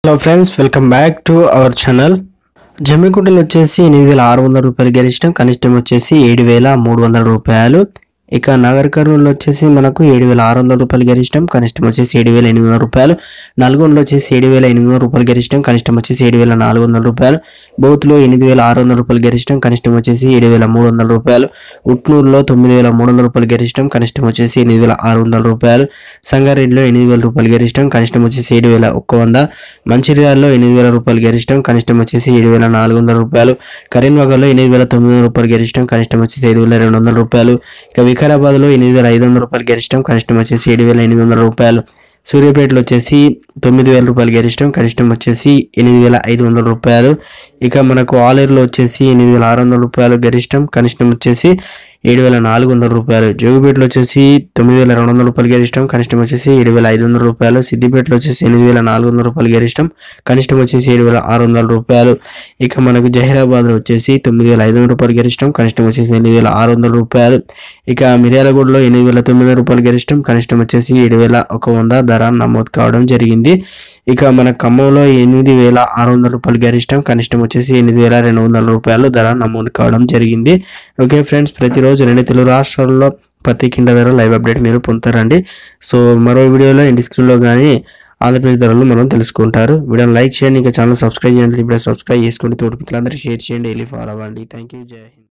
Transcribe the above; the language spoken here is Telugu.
hello friends welcome back to our channel జమ్మికుంటలు వచ్చేసి ఎనిమిది వేల ఆరు వందల రూపాయలు గరిష్టం కనిష్టం వచ్చేసి ఏడు వేల మూడు వందల రూపాయలు ఇక నగర్ కర్నూలు వచ్చేసి మనకు ఏడు వేల ఆరు వందల రూపాయలు గరిష్టం కనిష్టం వచ్చేసి ఏడు వేల ఎనిమిది వందల రూపాయలు నల్గొండలో వచ్చేసి ఏడు వేల ఎనిమిది వందల రూపాయలు గరిష్టం కనిష్టం వచ్చేసి ఏడు వేల నాలుగు వందల రూపాయలు బౌత్లో ఎనిమిది వేల ఆరు వందల రూపాయలు గరిష్టం కనిష్టం వచ్చేసి ఏడు వేల మూడు వందల రూపాయలు ఉట్నూరులో తొమ్మిది వేల మూడు వందల రూపాయలు గరిష్టం కనిష్టం వచ్చేసి ఎనిమిది వేల ఆరు వందల రూపాయలు సంగారెడ్డిలో ఎనిమిది వేల రూపాయలు గరిష్టం కనిష్టం వచ్చేసి ఏడు వేల ఒక్క వంద మంచిర్యాలలో ఎనిమిది వేల రూపాయలు గరిష్టం కనిష్టం వచ్చేసి ఏడు వేల నాలుగు వందల రూపాయలు కరీంనగర్లో ఎనిమిది వేల తొమ్మిది వందల రూపాయలు గరిష్టం కనిష్టం వచ్చేసి ఏడు వేల రెండు వందల రూపాయలు ఇక వికారాబాద్లో ఎనిమిది వేల ఐదు వందల రూపాయలు గరిష్టం కనిష్టం వచ్చేసి ఏడు వేల ఎనిమిది వందల రూపాయలు సూర్యాపేటలో వచ్చేసి తొమ్మిది వేల రూపాయలు గరిష్టం కనిష్టం వచ్చేసి ఎనిమిది వేల ఐదు వందల రూపాయలు ఇక మనకు ఆలేరులో వచ్చేసి ఎనిమిది వేల ఆరు వందల రూపాయలు గరిష్టం కనిష్టం వచ్చేసి ఏడు వేల నాలుగు వందల రూపాయలు జోగిపేటలో వచ్చేసి తొమ్మిది వేల రెండు వందల రూపాయలు గరిష్టం కనిష్టం వచ్చేసి ఏడు వేల ఐదు వందల రూపాయలు సిద్దిపేటలో వచ్చేసి ఎనిమిది వేల నాలుగు వందల రూపాయలు గరిష్టం కనిష్టం వచ్చేసి ఏడు వేల ఆరు వందల రూపాయలు ఇక మనకు జహీరాబాద్లో వచ్చేసి తొమ్మిది వేల ఐదు వందల రూపాయలు గరిష్టం కనిష్టం వచ్చేసి ఎనిమిది వేల ఆరు వందల రూపాయలు ఇక మిర్యాలగూడలో ఎనిమిది వేల తొమ్మిది వందల రూపాయలు గరిష్టం కనిష్టం వచ్చేసి ఏడు వేల ఒక వంద ధర నమోదు కావడం జరిగింది ఇక మన ఖమ్మంలో ఎనిమిది వేల ఆరు వందల రూపాయలు గరిష్టం కనిష్టం వచ్చేసి ఎనిమిది వేల రెండు వందల రూపాయలు ధర నమోదు కావడం జరిగింది ఓకే ఫ్రెండ్స్ ప్రతిరోజు రెండు తెలుగు రాష్ట్రాల్లో ప్రతి కింద ధర లైవ్ అప్డేట్ మీరు పొందుతారండి సో మరో వీడియోలో డిస్క్రిప్షన్లో కానీ ఆంధ్రప్రదేశ్ ధరలు మనం తెలుసుకుంటారు వీడియోని లైక్ చేయండి ఇంకా ఛానల్ సబ్స్క్రైబ్ చేయండి ఇప్పుడు సబ్స్క్రైబ్ చేసుకోండి తోటి మిత్రులందరికీ షేర్ చేయండి డైలీ ఫాలో అవ్వండి థ్యాంక్ యూ జై హింద్